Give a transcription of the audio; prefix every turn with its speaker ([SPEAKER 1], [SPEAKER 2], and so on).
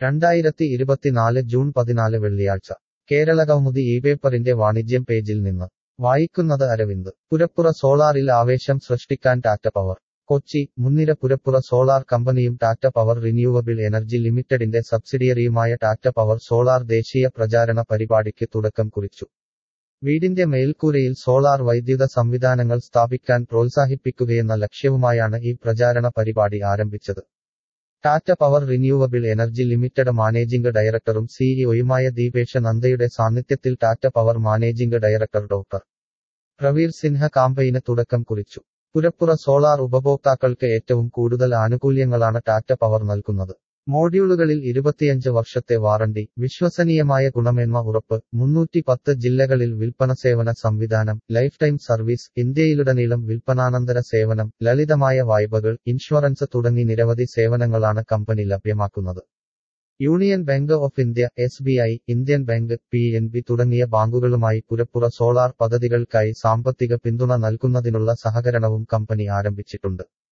[SPEAKER 1] രണ്ടായിരത്തി ഇരുപത്തിനാല് ജൂൺ പതിനാല് വെള്ളിയാഴ്ച കേരളകൗമുദി ഈ പേപ്പറിന്റെ വാണിജ്യം പേജിൽ നിന്ന് വായിക്കുന്നത് അരവിന്ദ് പുരപ്പുറ സോളാറിൽ ആവേശം സൃഷ്ടിക്കാൻ ടാറ്റ പവർ കൊച്ചി മുൻനിര പുരപ്പുറ സോളാർ കമ്പനിയും ടാറ്റ പവർ റിന്യൂവബിൾ എനർജി ലിമിറ്റഡിന്റെ സബ്സിഡിയറിയുമായ ടാറ്റ പവർ സോളാർ ദേശീയ പ്രചാരണ പരിപാടിക്ക് തുടക്കം കുറിച്ചു വീടിന്റെ മേൽക്കൂരയിൽ സോളാർ വൈദ്യുത സംവിധാനങ്ങൾ സ്ഥാപിക്കാൻ പ്രോത്സാഹിപ്പിക്കുകയെന്ന ലക്ഷ്യവുമായാണ് ഈ പ്രചാരണ പരിപാടി ആരംഭിച്ചത് Tata power renewable energy limited managing ഡയറക്ടറും സിഇഒയുമായ ദീപേഷ നന്ദയുടെ സാന്നിധ്യത്തിൽ Tata power managing director doctor Praveer Sinha കാമ്പയിന് തുടക്കം കുറിച്ചു പുരപ്പുറ സോളാർ ഉപഭോക്താക്കൾക്ക് ഏറ്റവും കൂടുതൽ ആനുകൂല്യങ്ങളാണ് ടാറ്റ പവർ നൽകുന്നത് മോഡ്യൂളുകളിൽ ഇരുപത്തിയഞ്ച് വർഷത്തെ വാറണ്ടി വിശ്വസനീയമായ ഗുണമേന്മ ഉറപ്പ് മുന്നൂറ്റി പത്ത് ജില്ലകളിൽ വിൽപ്പന സേവന സംവിധാനം ലൈഫ് ടൈം സർവീസ് ഇന്ത്യയിലുടനീളം വിൽപ്പനാനന്തര സേവനം ലളിതമായ വായ്പകൾ ഇൻഷുറൻസ് തുടങ്ങി നിരവധി സേവനങ്ങളാണ് കമ്പനി ലഭ്യമാക്കുന്നത് Union Bank of India S B I Indian Bank P N B തുടങ്ങിയ ബാങ്കുകളുമായി പുരപ്പുറ സോളാർ പദ്ധതികൾക്കായി സാമ്പത്തിക പിന്തുണ നൽകുന്നതിനുള്ള സഹകരണവും കമ്പനി ആരംഭിച്ചിട്ടുണ്ട്